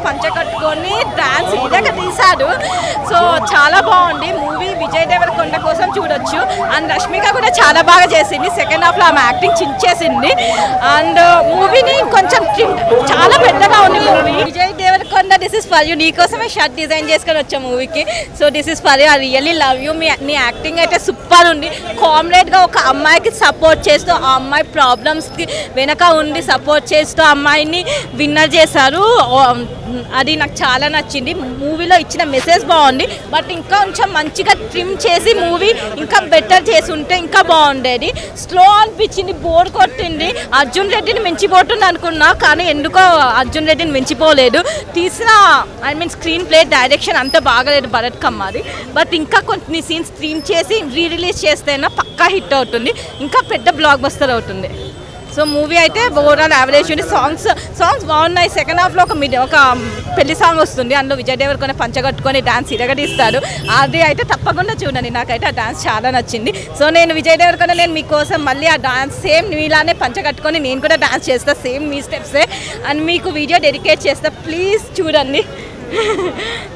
పంచ కట్టుకొని డాన్స్ ఇలాగ తీశాడు సో చాలా బాగుంది మూవీ విజయ్ దేవరకొండ కోసం చూడొచ్చు అండ్ రష్మిక కూడా చాలా బాగా చేసింది సెకండ్ హాఫ్లో ఆమె యాక్టింగ్ చించేసింది అండ్ మూవీని కొంచెం trim- చాలా పెద్దగా ఉంది movie Vijay Devarakonda this is for you నీకోసమే షర్ట్ డిజైన్ చేసుకొని వచ్చా మూవీకి so this is for you I really love you మీ నీ యాక్టింగ్ అయితే సూపర్ ఉంది కామ్రేడ్గా ఒక అమ్మాయికి సపోర్ట్ చేస్తూ ఆ అమ్మాయి ప్రాబ్లమ్స్కి వెనక ఉండి సపోర్ట్ చేస్తూ ఆ అమ్మాయిని విన్నర్ చేశారు ఓ, అది నాకు చాలా నచ్చింది మూవీలో ఇచ్చిన మెసేజ్ బాగుంది బట్ ఇంకా కొంచెం మంచిగా ట్రిమ్ చేసి మూవీ ఇంకా బెటర్ చేసి ఉంటే ఇంకా బాగుండేది స్లో అనిపించింది బోర్ కొట్టింది అర్జున్ రెడ్డిని మించిపోతుంది అనుకున్నా కానీ ఎందుకో అర్జున్ రెడ్డిని మించిపోలేదు తీసిన I mean screenplay direction అంత బాగలేదు భరత్ కమ్మాది బట్ ఇంకా కొన్ని సీన్స్ స్ట్రీమ్ చేసి రీ రిలీజ్ చేస్తేనే పక్కా హిట్ అవుతుంది ఇంకా పెద్ద బ్లాక్ బస్టర్ అవుతుంది సో మూవీ అయితే ఓవరాల్ యావరేజ్ ఉంది సాంగ్స్ సాంగ్స్ బాగున్నాయి సెకండ్ హాఫ్లో ఒక మిడ్ ఒక పెళ్లి సాంగ్ వస్తుంది అందులో విజయ్ దేవరకొండ పంచగట్టుకొని డాన్స్ ఇరగదీస్తాడు అది అయితే తప్పకుండా చూడండి నాకైతే ఆ డాన్స్ చాలా నచ్చింది సో నేను విజయ్ దేవరకొండ నేను మీకోసం మళ్ళీ ఆ డాన్స్ సేమ్ మీలానే పంచగట్టుకొని నేను కూడా డాన్స్ చేస్తా సేమ్ మీ స్టెప్సే అండ్ మీకు వీడియో డెడికేట్ చేస్తా ప్లీజ్ చూడండి